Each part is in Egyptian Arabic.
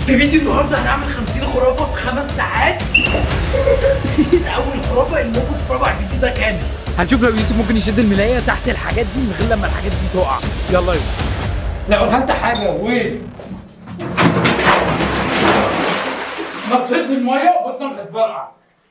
في فيديو النهارده هنعمل 50 خرافه في خمس ساعات اول خرافه ان ممكن تتفرجوا على الفيديو ده كامل هنشوف لو يوسف ممكن يشد الملايه تحت الحاجات دي من غير لما الحاجات دي تقع يلا يوسف لو اكلت حاجه و نطيت الميه بطنك هتفرقع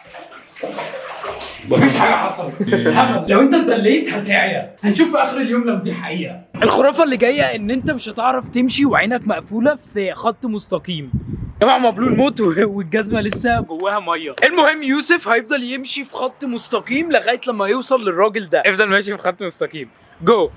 مفيش حاجه حصلت هبل. لو انت اتبليت هتعيا هنشوف في اخر اليوم لو دي حقيقه الخرافه اللي جايه ان انت مش هتعرف تمشي وعينك مقفوله في خط مستقيم يا جماعه مبلول موت و- والجزمه لسه جواها ميه المهم يوسف هيفضل يمشي في خط مستقيم لغايه لما يوصل للراجل ده افضل ماشي في خط مستقيم جو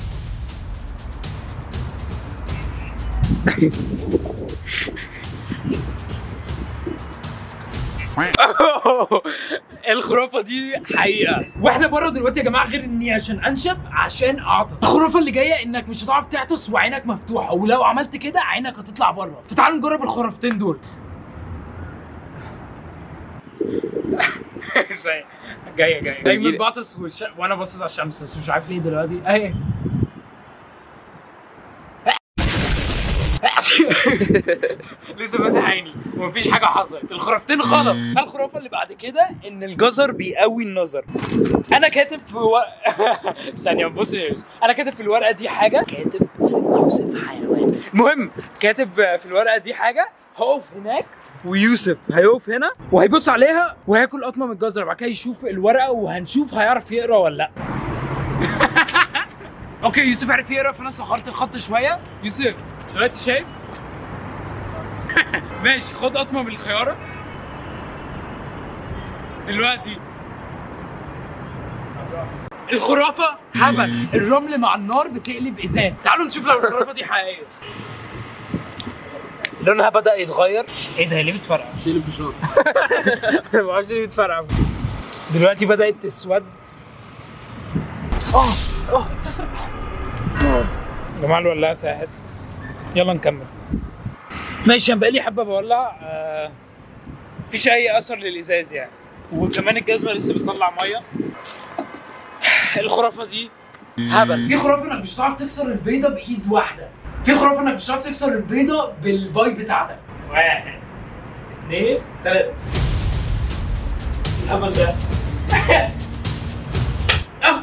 الخرافه دي حقيقه واحنا بره دلوقتي يا جماعه غير اني عشان انشف عشان اعطس الخرافه اللي جايه انك مش هتعرف تعطس وعينك مفتوحه ولو عملت كده عينك هتطلع بره فتعالوا نجرب الخرافتين دول ازاي جايه جايه دايما بعطس والش... وانا باصص على الشمس بس مش عارف ليه دلوقتي اهي لسه فاتح عيني ومفيش حاجه حصلت الخرافتين غلط الخرافه اللي بعد كده ان الجزر بيقوي النظر انا كاتب في و... ثانيه بص يا يوسف انا كاتب في الورقه دي حاجه كاتب يوسف حيوان المهم كاتب في الورقه دي حاجه هقف هناك ويوسف هيقف هنا وهيبص عليها وهياكل قطمه من الجزر بعد كده يشوف الورقه وهنشوف هيعرف يقرا ولا لا اوكي يوسف عرف يقرا فانا صغرت الخط شويه يوسف دلوقتي شايف ماشي خد قطمه من الخياره دلوقتي الخرافه هبل الرمل مع النار بتقلب ازاز تعالوا نشوف لو الخرافه دي حقيقيه لونها بدا يتغير ايه ده هي ليه بتفرقع تقلب في شهر انا ما اعرفش ليه بتفرقع دلوقتي بدات تسود اه اه يا جماعه الولاعه ساحت يلا نكمل ماشي انا بقالي حبه بولع آه مفيش اي اثر للازاز يعني وكمان الجزمه لسه بتطلع ميه الخرافه دي هبل في خرافه انك مش هتعرف تكسر البيضه بايد واحده في خرافه انك مش هتعرف تكسر البيضه بالباي بتاعتك واحد اثنين ثلاثه الهبل ده آه.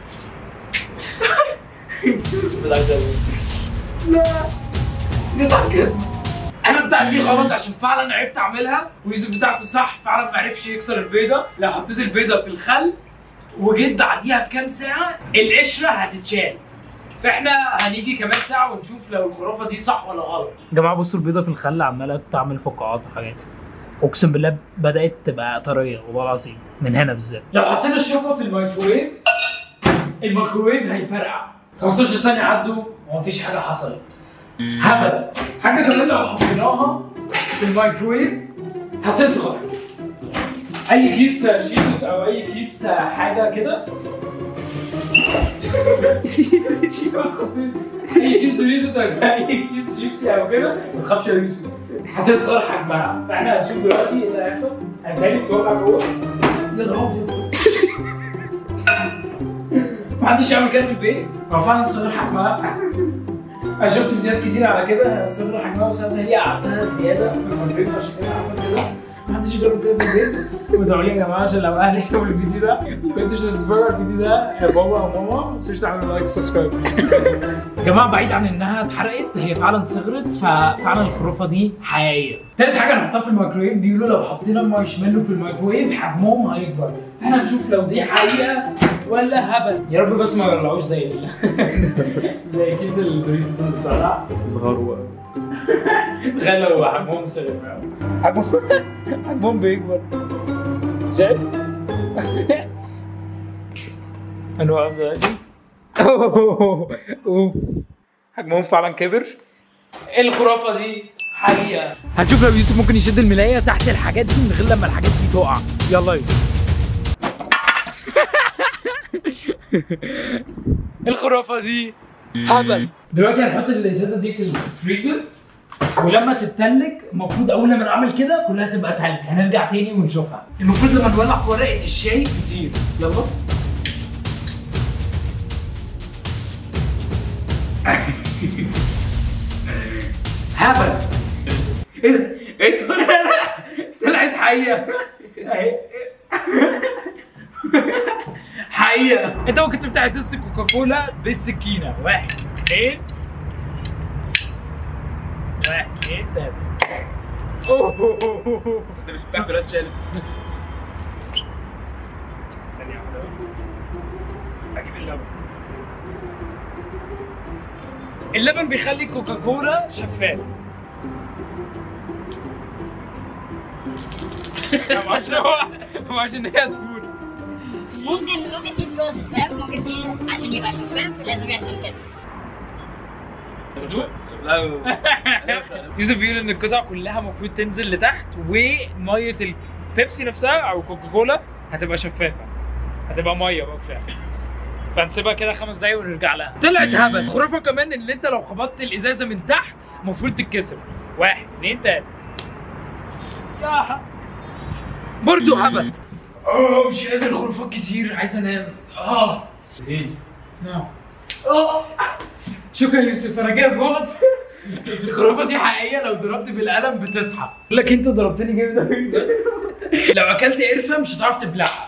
لا قطع الجزمه انا بتاعتي غلط عشان فعلا عرفت اعملها ويوسف بتاعته صح فعلا ما عرفش يكسر البيضه لو حطيت البيضه في الخل وجيت بعديها بكام ساعه القشره هتتشال فاحنا هنيجي كمان ساعه ونشوف لو الخرافه دي صح ولا غلط يا جماعه بصوا البيضه في الخل عماله تعمل فقاعات وحاجات اقسم بالله بدات تبقى طريه والله العظيم من هنا بالذات لو حطينا الشوكه في الميكروويف الميكروويف هيفرقع 15 ثانيه عدوا ومفيش حاجه حصلت هبل حاجه كمان لو حطيناها في الميكروويف هتصغر اي كيس شيتوس او اي كيس حاجه كده شيتوس اي كيس دوريتوس او اي كيس شيبسي او كده ما تخافش يا يوسف هتصغر حجمها فاحنا هنشوف دلوقتي ايه اللي هيحصل هتلاقي بتولع جوه يا نهار ابيض محدش يعمل كده في البيت هو فعلا صغر حجمها انا شفت فيديوهات كتير على كده صغر حجمها بس انا هي قعدتها زياده في الميكرويف عشان كده حصل كده محدش يجرب كده في البيت وادعوا لي يا جماعه عشان لو اهلي شافوا الفيديو ده لو انتوا مش هتتفرجوا على الفيديو ده يا بابا او ماما ما تنسوش تعملوا لايك وسبسكرايب يا جماعه بعيد عن انها اتحرقت هي فعلا صغرت ففعلا الخرافه دي حقيقيه تالت حاجه نحطها في الميكرويف بيقولوا لو حطينا مارشميلو في الميكرويف حجمهم هيكبر احنا نشوف لو دي حقيقه ولا هبل يا رب بس ما يطلعوش زي ال... زي كيس الدوريتوس اللي بتطلع صغار تخيل لو حجمهم صغر حجمهم حجمهم بيكبر شايف؟ انا واقف دلوقتي أوه، أوه. حجمهم فعلا كبر الخرافه دي حقيقه هنشوف لو يوسف ممكن يشد الملايه تحت الحاجات دي من غير لما الحاجات دي تقع يلا يوسف الخرافه دي هبل دلوقتي هنحط الازازه دي في الفريزر ولما تتلج المفروض اول لما نعمل كده كلها تبقى تلج هنرجع تاني ونشوفها المفروض لما نولع ورقه الشاي تطير يلا هبل ايه ده؟ ايه ده؟ طلعت حقيقة اهي حقيقة انت ممكن تفتح ازازة كوكاكولا بالسكينة واحد اثنين واحد اثنين تلاتة اوه انت مش بتاع بلاد شالت ثانية واحدة اجيب اللبن اللبن بيخلي كوكاكولا شفاف ما عشان هو ما عشان هي تفوت ممكن ممكن دي بروسس فاهم ممكن دي عشان يبقى شفاف لازم يحصل كده يوسف بيقول ان القطع كلها المفروض تنزل لتحت وميه البيبسي نفسها او كوكاكولا هتبقى شفافه هتبقى ميه بقى فعلا فنسيبها كده خمس دقايق ونرجع لها طلعت هبل خرافه كمان ان انت لو خبطت الازازه من تحت المفروض تتكسر واحد اثنين تلاته يا برضه هبل اه مش قادر خرافات كتير عايز انام اه زين نعم اه شكرا يا يوسف انا جاي غلط الخرافه دي حقيقيه لو ضربت بالقلم بتصحى يقول لك انت ضربتني جامد قوي لو اكلت قرفه مش هتعرف تبلعها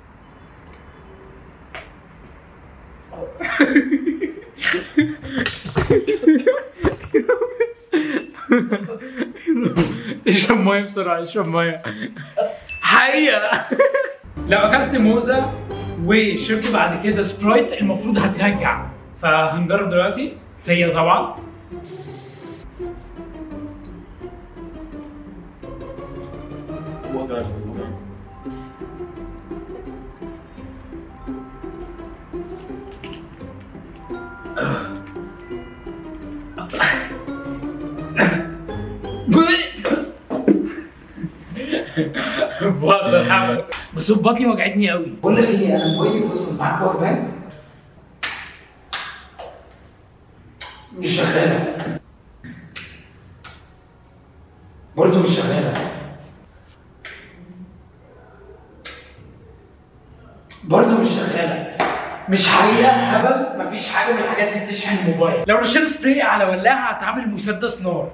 اشرب ميه بسرعه اشرب ميه حقيقه لو اكلت موزه وشربت بعد كده سبرايت المفروض هترجع فهنجرب دلوقتي فيا طبعا باظ الحمل بس بطني وجعتني قوي بقول لك ايه انا موبايلي فصل معاك باور بانك مش شغاله برضه مش شغاله برضه مش شغاله مش حقيقة هبل مفيش حاجة من الحاجات دي بتشحن الموبايل لو رشينا سبراي على ولاعة هتعمل مسدس نار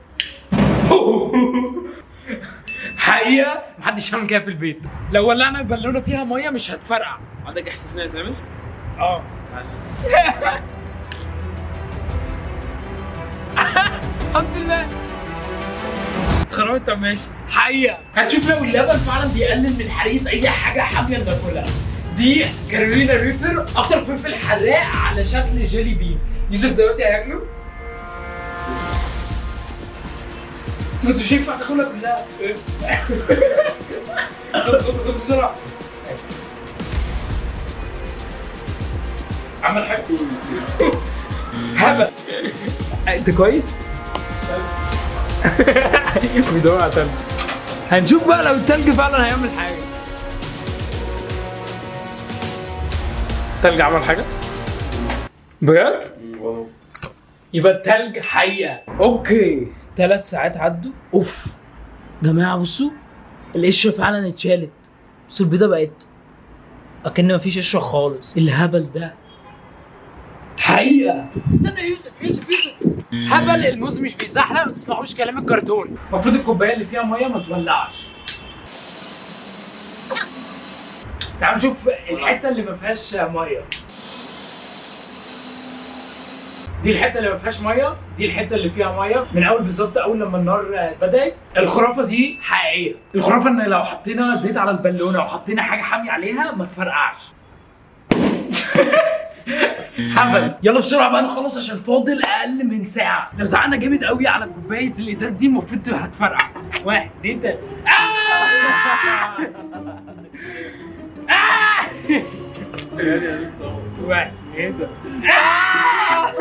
حقيقة محدش يعمل كده في البيت لو ولعنا البالونة فيها مية مش هتفرقع عندك احساس انها تعمل؟ اه الحمد لله اتخرجت طب ماشي حقيقة هتشوف لو اللبن فعلا بيقلل من حريقة أي حاجة حامية ناكلها دي كارولينا ريبر أكتر فلفل حراق على شكل جيلي بين يوسف دلوقتي هياكله انت مش هينفع تاكلها كلها خد بسرعة عمل حاجة هبل انت كويس؟ بيدور على تلج هنشوف بقى لو التلج فعلا هيعمل حاجة التلج عمل حاجة؟ بجد؟ يبقى التلج حقيقة اوكي ثلاث ساعات عدوا اوف جماعة بصوا القشرة فعلا اتشالت بصوا البيضة بقت اكن مفيش قشرة خالص الهبل ده حقيقة استنى يا يوسف يوسف يوسف هبل الموز مش بيزحلق ما تسمعوش كلام الكرتون المفروض الكوبايه اللي فيها ميه ما تولعش تعال نشوف الحته اللي ما فيهاش ميه دي الحته اللي ما فيهاش ميه دي الحته اللي فيها ميه من اول بالظبط اول لما النار بدات الخرافه دي حقيقيه الخرافه ان لو حطينا زيت على البالونه وحطينا حاجه حاميه عليها ما تفرقعش هبل يلا بسرعه بقى نخلص عشان فاضل اقل من ساعه لو زعقنا جامد قوي على كوبايه الازاز دي المفروض تبقى هتفرقع واحد اتنين تلاته آه! آه! واحد اتنين تلاته آه!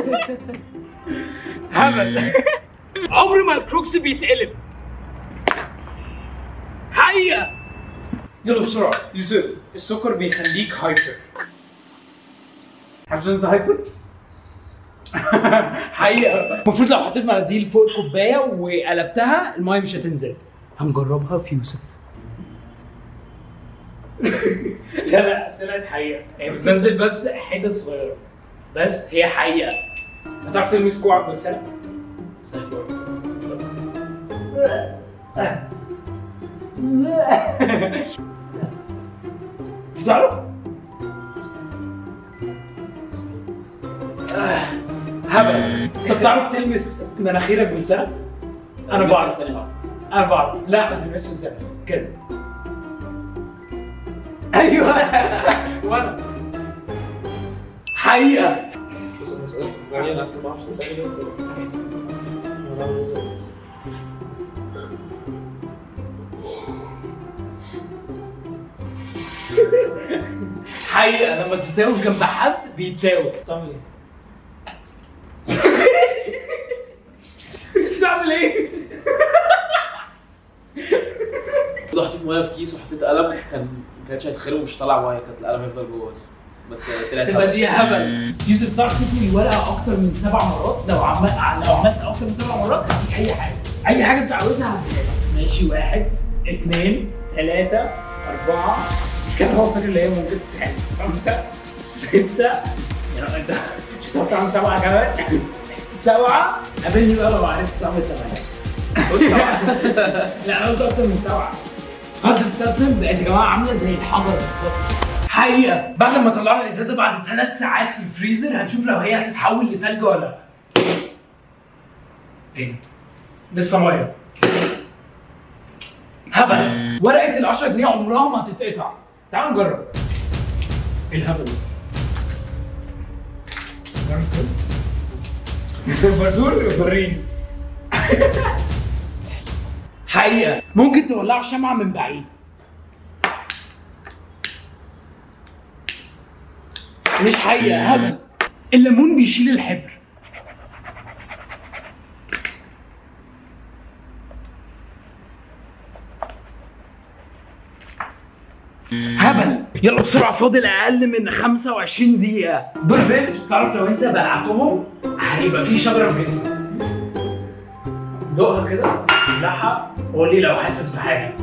هبل عمر ما الكروكس بيتقلب حقيقه يلا بسرعه يوسف السكر بيخليك هايبر عارف انت هايبر؟ حقيقة المفروض لو حطيت مناديل فوق الكوباية وقلبتها المايه مش هتنزل هنجربها في يوسف لا لا طلعت حقيقة هي بتنزل بس حتت صغيرة بس هي حقيقة هتعرف تلمس كوعك بلسانك؟ تعرف؟ آه، هبل طب تعرف تلمس مناخيرك بلسانك؟ انا بعرف انا بعرف لا ما تلمسش لسانك كده ايوه وانا حقيقه بس انا اسالك يعني انا اصلا ما اعرفش انت ايه حقيقه لما تتاوب جنب حد بيتاوب تعمل ايه؟ تعمل ايه؟ لو حطيت ميه في كيس وحطيت قلم كان ما كانش هيتخرب ومش طالع ميه كانت القلم هيفضل جوه بس بس طلعت تبقى هبل. دي هبل يوسف تعرف تكوي ورقه اكتر من سبع مرات لو عملت لو عملت اكتر من سبع مرات هديك اي حاجه اي حاجه انت عاوزها هديها لك. ماشي واحد اثنين ثلاثه اربعه مش كان هو فاكر اللي هي ممكن تتعمل خمسه سته يا انت مش هتعرف تعمل سبعه كمان سبعه قابلني بقى لو عرفت تعمل ثمانيه قلت سبعة. لا انا قلت اكتر من سبعه خلاص استسلم بقت يا جماعه عامله زي الحجر بالظبط حقيقه بعد ما طلعنا الازازه بعد ثلاث ساعات في الفريزر هنشوف لو هي هتتحول لتلج ولا لا تاني لسه ميه هبل ورقه ال 10 جنيه عمرها ما هتتقطع تعال نجرب ايه الهبل ده؟ جرب كده بردور وريني حقيقة ممكن تولعوا الشمعة من بعيد مش حقيقة هبل الليمون بيشيل الحبر هبل يلا بسرعة فاضل أقل من 25 دقيقة دول بس تعرف لو أنت بلعتهم هيبقى في شجرة في جسمك دقها كده بلعها وقول لي لو حاسس بحاجة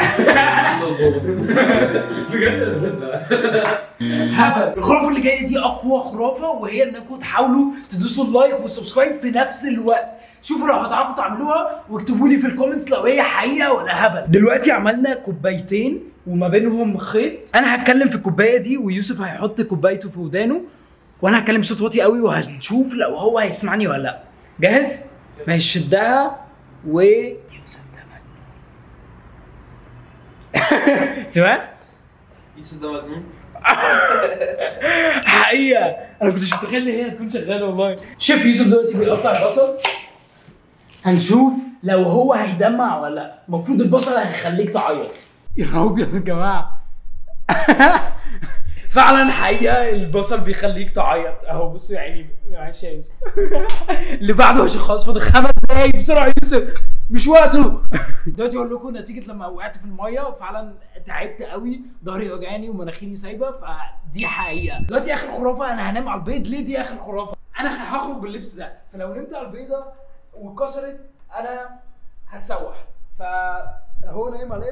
بجد بس هبل الخرافه اللي جايه دي اقوى خرافه وهي انكم تحاولوا تدوسوا اللايك والسبسكرايب في نفس الوقت شوفوا لو هتعرفوا تعملوها واكتبوا لي في الكومنتس لو هي حقيقه ولا هبل دلوقتي عملنا كوبايتين وما بينهم خيط انا هتكلم في الكوبايه دي ويوسف هيحط كوبايته في ودانه وانا هتكلم بصوت واطي قوي وهنشوف لو هو هيسمعني ولا لا جاهز ماشي شدها و يوسف ده مجنون سمعت يوسف ده مجنون حقيقة انا كنتش متخيل ان هي هتكون شغالة والله شوف يوسف دلوقتي بيقطع البصل هنشوف لو هو هيدمع ولا لا المفروض البصل هيخليك تعيط يا ابيض يا جماعة فعلا حقيقة البصل بيخليك تعيط اهو بصوا يا عيني معلش يا يوسف اللي بعده عشان خلاص فاضل خمس دقايق بسرعة يا يوسف مش وقته دلوقتي اقول لكم نتيجة لما وقعت في المية فعلا تعبت قوي ظهري وجعاني ومناخيري سايبة فدي حقيقة دلوقتي اخر خرافة انا هنام على البيض ليه دي اخر خرافة انا هخرج باللبس ده فلو نمت على البيضة واتكسرت انا هتسوح فهو نايم عليه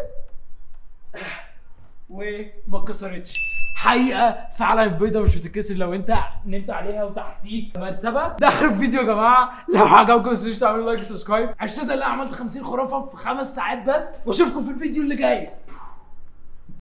وما اتكسرتش حقيقة فعلا البيضة مش بتتكسر لو انت نمت عليها وتحتيك مرتبة ده اخر فيديو يا جماعة لو عجبكم ما تنسوش تعملوا لايك وسبسكرايب عشان كده اللي عملت 50 خرافة في خمس ساعات بس واشوفكم في الفيديو اللي جاي